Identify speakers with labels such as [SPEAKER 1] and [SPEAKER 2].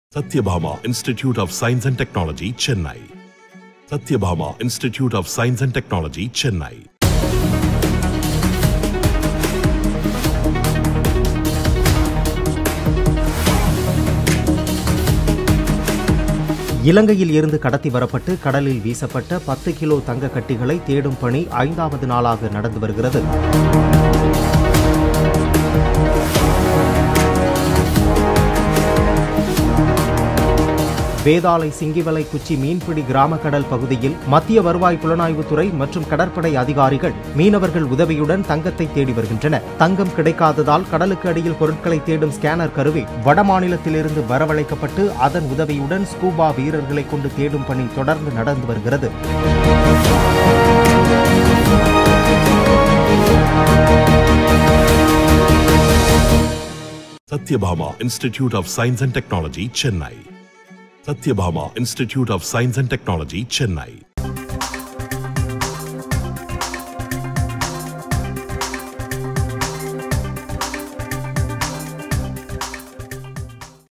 [SPEAKER 1] Satyabhama Institute of Science and Technology, Chennai. Satyabhama Institute of Science and Technology, Chennai.
[SPEAKER 2] இலங்கையில் இருந்து கடத்தி வரப்பட்டு கடலில் வீசப்பட்ட பத்து கிலோ தங்க கட்டிகளை தேடும் பணி ஐந்தாவது நாளாக நடந்து வருகிறது வேதாளை சிங்கிவலை குச்சி மீன்பிடி கிராம கடல் பகுதியில் மத்திய வருவாய் புலனாய்வுத்துறை மற்றும் கடற்படை அதிகாரிகள் மீனவர்கள் உதவியுடன் தங்கத்தை தேடி வருகின்றனர் தங்கம் கிடைக்காததால் கடலுக்கு அடியில் பொருட்களை தேடும் ஸ்கேனர் கருவி வடமாநிலத்திலிருந்து வரவழைக்கப்பட்டு அதன் உதவியுடன் ஸ்கூபா வீரர்களை கொண்டு தேடும் பணி தொடர்ந்து நடந்து வருகிறது
[SPEAKER 1] Satyabhama Institute of Science and Technology, Chennai. Satyabhama Institute of Science and Technology, Chennai.